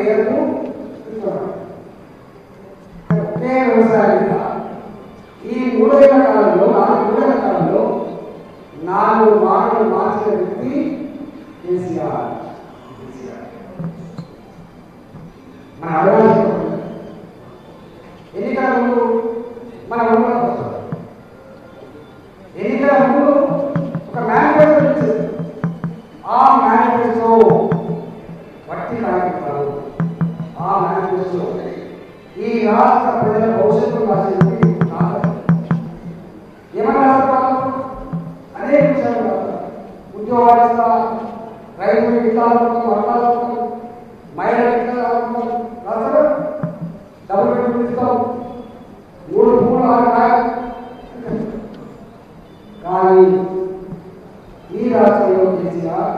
వేయకు ఇస్తున్నాడు. ఒకే వ్యవసాయంగా ఈ మూడేళ్ల కాలంలో నాలుగు మూడేళ్ల కాలంలో నాలుగు మాటలు మార్చిన వ్యక్తి కేసీఆర్ కేసీఆర్. మన అడగాల్సిన ఎన్నికల ముందు మన ఊళ్ళో వస్తారు ఎన్నికల ముందు ఒక మేనిఫెస్టో ఇచ్చింది ఆ మేనిఫెస్టో వట్టి కార్యక్రమాలు ఆ మేనిఫెస్టో ఈ రాష్ట్ర ప్రజల భవిష్యత్తు రాసేది రాష్ట్రం ఏమన్నా రాస్తారు అనేక విషయాలు రాస్తారు ఉద్యోగాలు ఇస్తా రైతులు విధానం వర్గాలు మహిళల విధానం రాస్తారు డబ్బులు పెట్టి ఇస్తాం మూడు మూడు ఆరు రాయాలి కానీ ఈ రాష్ట్రంలో కేసీఆర్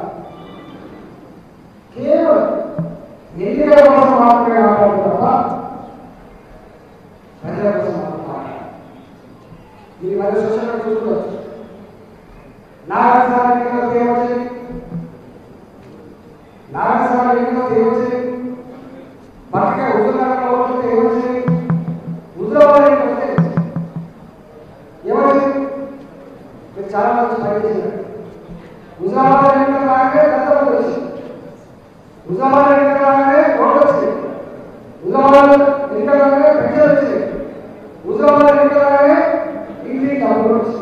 కేవలం ఎన్నికల కోసం మాత్రమే మాట్లాడదు తప్ప ప్రజల కోసం మాత్రం మాట్లాడాలి ఇది మరి సోషల్ చూసుకోవచ్చు నాగసారి ఎన్నికల తేవచ్చి నాగసారి ఎన్నికల తేవచ్చి పక్కన హుజూర్నగర్లో ఓట్లు తేవచ్చి హుజూరాబాద్ ఎన్నికల తేవచ్చి ఎవరు మీరు చాలా మంది పని చేశారు హుజూరాబాద్ ఎన్నికల రాగానే గతంలో వచ్చింది హుజూరాబాద్ ఎన్నికల రాగానే ఓట్లు వచ్చింది హుజూరాబాద్ ఎన్నికల రాగానే పెన్షన్ వచ్చింది హుజూరాబాద్ ఎన్నికల రాగానే ఇంటి డబ్బులు వచ్చింది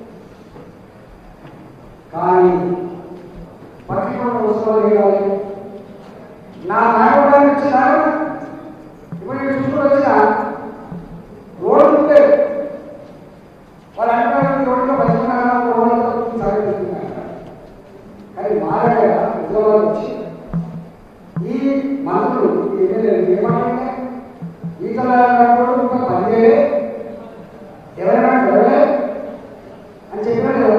కానీ పట్టికొండ ఉత్సవాలు కావాలి నా నాయకుడానికి వచ్చిన ఇప్పుడు నేను చూసుకుని వచ్చిన రోడ్డు ఉంటే వాళ్ళు అంటున్నారు ఈ రోడ్లో బతుకున్నారా రోడ్లతో సాగిపోతున్నారు కానీ మారాక ఉద్యోగాలు వచ్చి ఈ మంత్రులు ఈ ఎమ్మెల్యేలు ఏమంటే ఈతల ఇంకా పనిచేయలే ఎవరైనా ఎవరే అని చెప్పాడు కదా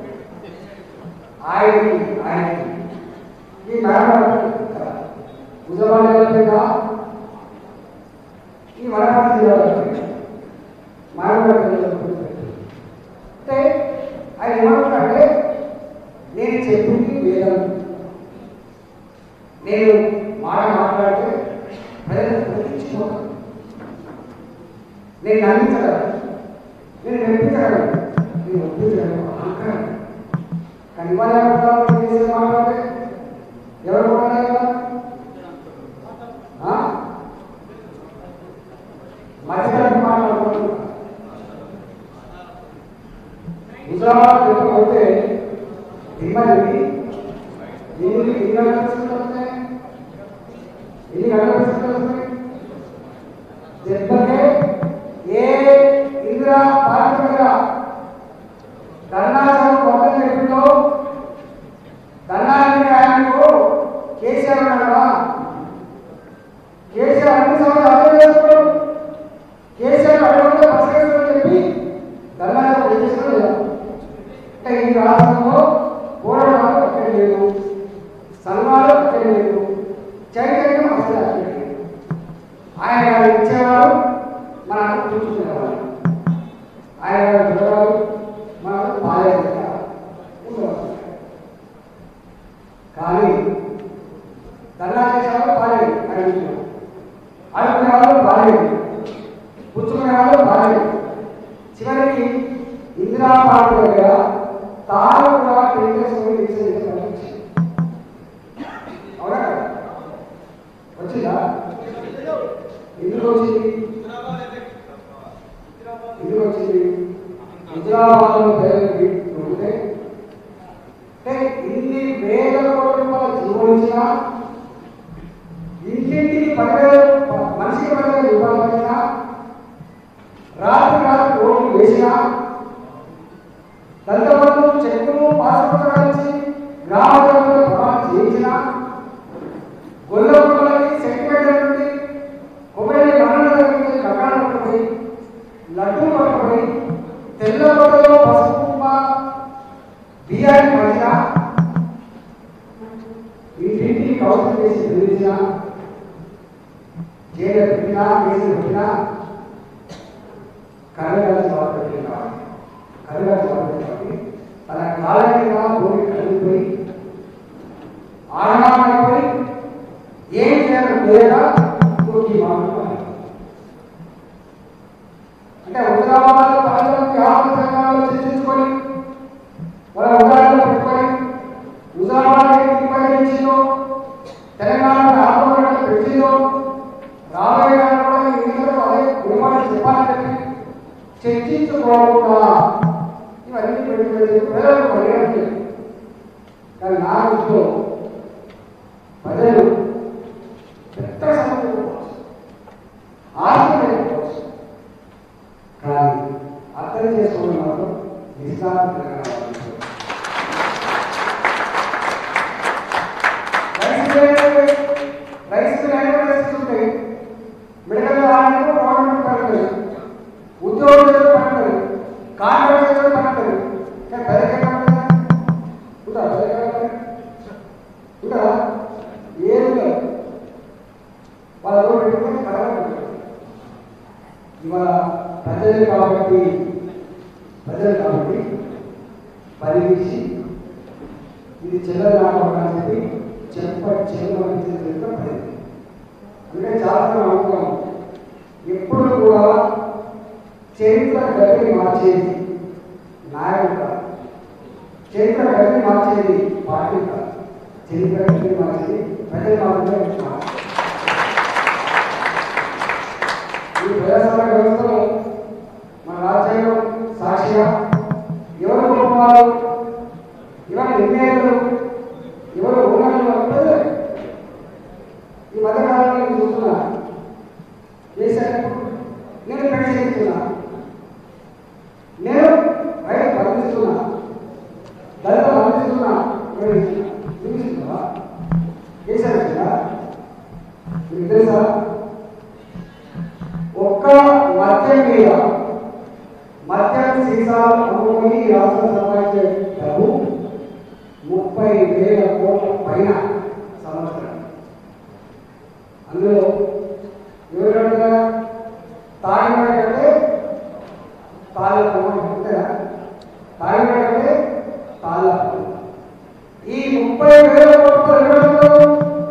ఆయనకి ఆయనకి ఈ మేడం ఉజవాడ ఈ వనపర్తి జిల్లాలో మానవ అంటే ఆయన ఏమంటాడంటే నేను చెప్పింది వేదం నేను మాట మాట్లాడితే ప్రజలు ప్రతిష్ఠిపోతాను నేను నమ్మించగలను నేను మెప్పించగలను నేను ఒప్పించగలను అహంకారం కానీ ఇవాళ ఎవరు చేసే మాట్లాడితే ఎవరు కొట్టాలి కదా ఆ? మధ్యతరగతి మాట్లాడుకుంటున్నారు హుజరాబాద్ లేకపోతే దిమ్మది ఎన్ని ఎన్ని గంటల పరిస్థితులు వస్తాయి ఎన్ని గంటల పరిస్థితులు వస్తాయి దెబ్బకే ఏ ఇందిరా పార్టీ మీద ధర్నాచరం మొత్తం చెప్పిందో ధర్నానికి ఆయనకు కేసీఆర్ ఉన్నాడా కేసీఆర్ అన్ని సమస్యలు అర్థం చేసుకోడు కేసీఆర్ అడగకుండా పరిష్కరించమని చెప్పి ధర్నాచరం చేసిన లేదా అంటే ఈ రాష్ట్రంలో పోరాటాలు అక్కడ లేదు సన్మానాలు అక్కడ లేదు చైతన్యం అసలు అక్కడ లేదు ఆయన గారు ఇచ్చేవారు మన చూసుకునేవారు ఆయన గారు చూడవారు మనకు బాధ్యత ఉండేవారు కానీ ధర్నా చేసేవాళ్ళు బాలేదు అడుగుతున్నారు అడుగుకునే వాళ్ళు బాలేదు పుచ్చుకునే వాళ్ళు బాలేదు చివరికి ఇందిరా పార్టీ దగ్గర తాను కూడా టెలికాస్ట్ తీసేసి అవునా కదా? వచ్చిందా ఎందుకు వచ్చింది ఎందుకు వచ్చింది హైదరాబాద్లో పేరు ఉంటే అంటే ఇన్ని వేల కోట్ల రూపాయల జీవనిచ్చినా ఇంటింటికి పదివేల మనిషికి పదివేల రూపాయలు వచ్చినా రాత్రి రాత్రి ఓట్లు వేసినా దళితబంధు చెక్కులు పాస్పోర్ట్ ఇచ్చి గ్రామ ప్రజలకు ప్రమాణం చేయించినా గొల్ల కుక్కలకి సెంటిమెంట్ నుండి కొబ్బరి మరణం జరిగితే కట్టాలు పట్టుకుపోయి లడ్డూ పట్టుకుపోయి తెల్ల బట్టలో పసుపు కుంకుమ బియ్యాన్ని మధ్య ఇంటింటికి కౌన్సిల్ చేసి పిలిచిన జైలు పెట్టినా కేసులు పెట్టినా కర్రగాలి జవాబు పెట్టింది కాబట్టి కర్రగాలి జవాబు పెట్టింది కాబట్టి తన కాలంగా భూమి కలిగిపోయి ఆడమాడిపోయి ఏం చేయాలి లేక నువ్వు ఈ మాట మాట్లాడు. అంటే హుజరాబాద్ ప్రజలకు ఆత్మ సంఘాలు చర్చించుకొని వాళ్ళ ఉదాహరణ పెట్టుకొని హుజరాబాద్ నిర్వహించిందో తెలంగాణ ఆత్మహత్య పెట్టిందో రాబోయే కాలంలో కూడా ఈ ఎన్నికలకు అదే గుణమాన్ని చెప్పాలని చెప్పి చర్చించుకోకుండా ఇవన్నీ పెట్టి పెట్టి ప్రజలకు పరిగణించలేదు కానీ నా దృష్టిలో ప్రజలు పెద్ద సమస్య ఆశపోవచ్చు కానీ అర్థం చేసుకోవడం మాత్రం నిష్కాంత తెలంగాణ వాళ్ళు. రైస్ మిల్ రైస్ మిల్ అనేక రైస్ ఉంటాయి మిడతలు ఆడేమో గవర్నమెంట్ పడుతుంది ఉద్యోగులు పడుతుంది కాంట్రాక్టర్ పడుతుంది కానీ ప్రజలు ఉంటారా ఉంటారా ఏం లేదు వాళ్ళ రోడ్డు పెట్టుకొని కడగ ఇవాళ ప్రజలు కాబట్టి ప్రజలు కాబట్టి పరిగీసి ఇది చెల్లెలు రాకుండా చెప్పి చెప్ప చెల్లెమని చెప్పి అంటే చాలా నమ్మకం ఎప్పుడు కూడా చరిత్ర గతిని మార్చేది నాయకుడు కాదు. చరిత్ర గతిని మార్చేది పార్టీ కాదు చరిత్ర గతిని మార్చేది ప్రజలు మాత్రమే మార్చాలి. ఈ ప్రజాస్వామ్య వ్యవస్థలో మన రాజ్యాంగం సాక్షిగా ఎవరు కుటుంబాలు ఎవరు నిర్ణయాలు ఎవరు ఊహలు అంటే ఈ మధ్యకాలంలో నేను చూస్తున్నా చేశాను నేను పెన్షన్ ఇస్తున్నా నేను రైతు బంధిస్తున్నా దళిత బంధిస్తున్నా చూపిస్తున్నా చేశాను కదా మీకు తెలుసా ఒక్క మద్యం మీద మద్యం సీసాలు అమ్ముకొని ఈ రాష్ట్రం సంపాదించే డబ్బు ముప్పై వేల కోట్ల పైన సంవత్సరం అందులో ఎవరంటే తాగిన కంటే తాళ్ళ అంతేనా తాగిన కంటే తాళ్ళ ఈ ముప్పై వేల కోట్ల ఎవరు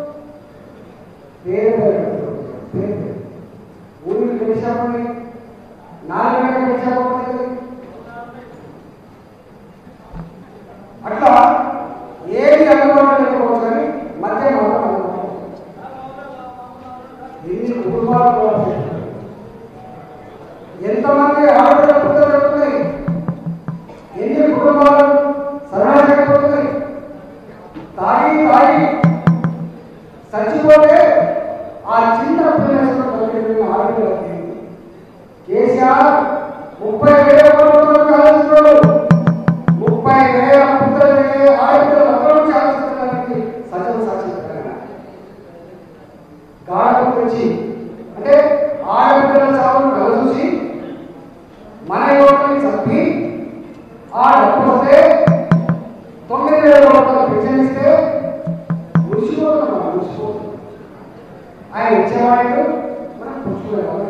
పేరు పేరు పేరు ఊరికి తెలిసామని నాలుగు గంటలకు తెలిసామని అట్లా ఏది అందుబాటులో లేకపోవచ్చు కానీ మధ్య మాత్రం అందుబాటులో ఉంది. ఎన్ని కుటుంబాలు కూడా ఉన్నాయి. ఎంతమంది ఆడపిల్ల పుట్టలు పెడుతున్నాయి ఎన్ని కుటుంబాలు సరళమైపోతున్నాయి తాగి తాగి చచ్చిపోతే ఆ చిన్న పిల్లలు బతికిన ఆడపిల్లలకి కేసీఆర్ ముప్పై వేల కోట్ల ఆలోచిస్తున్నాడు ముప్పై వేల పుత్రులకి ఆడపిల్లలు అందరూ నుంచి ఆలోచించడానికి సజీవ సాక్షి గాఢం వచ్చి అంటే ఆడపిల్లల చావును కలచూసి మన యువకుని చంపి ఆ డబ్బు వస్తే తొమ్మిది వేల రూపాయలు పెన్షన్ ఇస్తే మురిసిపోతున్నాం మురిసిపోతున్నాం ఆయన ఇచ్చేవాడు మనం పుచ్చుకోవాలి